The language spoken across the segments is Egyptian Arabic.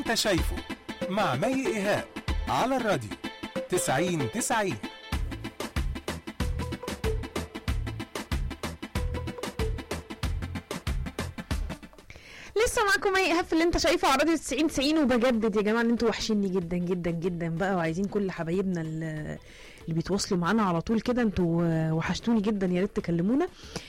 انت شايفه مع مي ايهاب على الراديو 90 90 لسه معاكم اي ايهاب في اللي انت شايفه على راديو 90 90 وبجدد يا جماعه ان انتوا وحشيني جدا جدا جدا بقى وعايزين كل حبايبنا اللي اللي بيتواصلوا معانا على طول كده انتوا آه، وحشتوني جدا يا ريت تكلمونا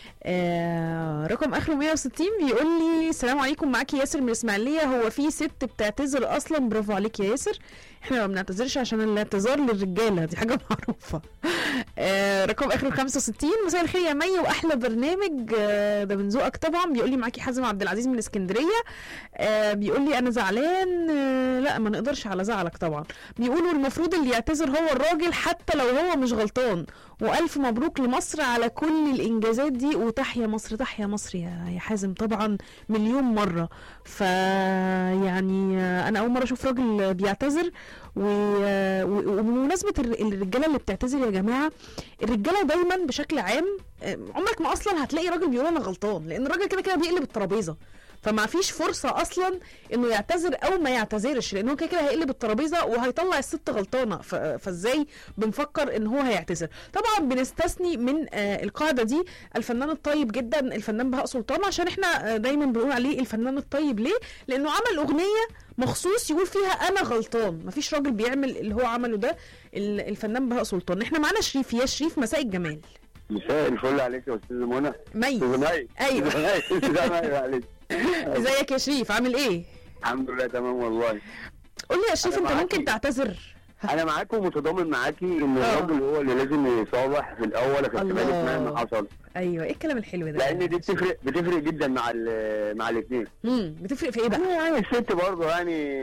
آه رقم اخره 160 بيقول لي السلام عليكم معاكي ياسر من الاسماعيليه هو في ست بتعتذر اصلا برافو عليك يا ياسر احنا ما بنعتذرش عشان الاعتذار للرجاله دي حاجه معروفه آه رقم اخره 65 مساء الخير يا مي واحلى برنامج آه ده من ذوقك طبعا بيقول لي معاكي حازم عبد العزيز من اسكندريه آه بيقول لي انا زعلان آه لا ما نقدرش على زعلك طبعا بيقولوا المفروض اللي يعتذر هو الراجل حتى لو هو مش غلطان والف مبروك لمصر على كل الانجازات دي وتحيا مصر تحيا مصر يا يا حازم طبعا مليون مره ف يعني آه، انا اول مره اشوف راجل بيعتذر و... و- وبمناسبه الر- الرجاله اللي بتعتذر يا جماعه الرجاله دايما بشكل عام آه، عمرك ما اصلا هتلاقي راجل بيقول انا غلطان لان الراجل كده كده بيقلب الترابيزه فما فيش فرصه اصلا انه يعتذر او ما يعتذرش لان هو كده كده هيقلب الترابيزه وهيطلع الست غلطانه ف... فازاي بنفكر ان هو هيعتذر طبعا بنستثني من آه القاعده دي الفنان الطيب جدا الفنان بهاء سلطان عشان احنا آه دايما بنقول عليه الفنان الطيب ليه لانه عمل اغنيه مخصوص يقول فيها انا غلطان مفيش راجل بيعمل اللي هو عمله ده ال- الفنان بهاء سلطان احنا معانا شريف يا شريف مساء الجمال مساء الفل عليك يا استاذ منى مي استاذ مي أيوة. استاذ مي عليك ازيك يا شريف عامل ايه الحمد لله تمام والله قول لي يا شريف أنا انت معاكي. ممكن تعتذر انا معاك ومتضامن معاكي ان آه. الراجل هو اللي لازم يصالح في الاول في الله. بالك مهما حصل ايوه ايه الكلام الحلو ده لان دي بتفرق بتفرق جدا مع ال- مع الاثنين امم بتفرق في ايه بقى يعني الست برضه يعني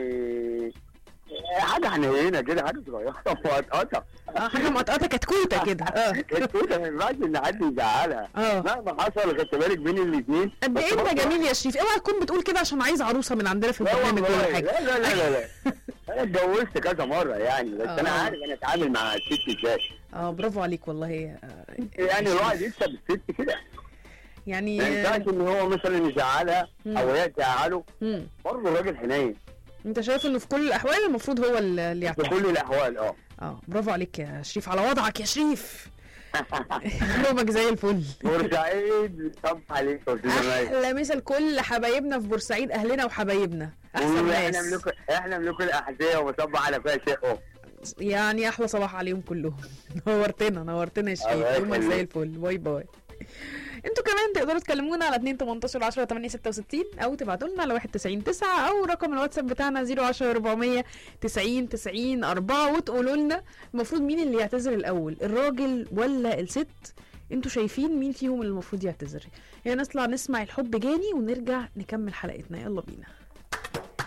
حاجه حنينه كده حاجه صغيره وهتقطع اه حاجه مقطقطه كتكوته كده اه الكوته ما ينفعش ان حد يزعلها اه مهما حصل خدت بالك بين الاثنين قد ايه انت جميل يا شريف اوعى تكون بتقول كده عشان عايز عروسه من عندنا في لا البرنامج والله ولا حاجه لا لا لا لا, لا. انا اتجوزت كذا مره يعني بس آه. انا عارف انا اتعامل مع الست ازاي اه برافو عليك والله آه، يعني الواحد يكسب الست كده يعني ما ينفعش ان هو مثلا يزعلها مم. او هي تزعله مم. برضه الراجل حنين انت شايف انه في كل الاحوال المفروض هو اللي اللي في يعتذر كل الاحوال اه اه برافو عليك يا شريف على وضعك يا شريف يومك زي الفل بورسعيد طب عليك يا استاذ مي احلى مثل كل حبايبنا في بورسعيد اهلنا وحبايبنا احسن احنا ناس ملوك احنا ملوك الاحذيه ومصبح على فيها شيء أوه. يعني احلى صباح عليهم كلهم نورتنا نورتنا يا شريف الله يومك زي يخليك. الفل باي باي انتوا كمان تقدروا تكلمونا على 2 18 10 8 66 او تبعتوا لنا على 1 90 9 او رقم الواتساب بتاعنا 010 400 90 90 4 وتقولوا لنا المفروض مين اللي يعتذر الاول الراجل ولا الست انتوا شايفين مين فيهم اللي المفروض يعتذر يعني نطلع نسمع الحب جاني ونرجع نكمل حلقتنا يلا بينا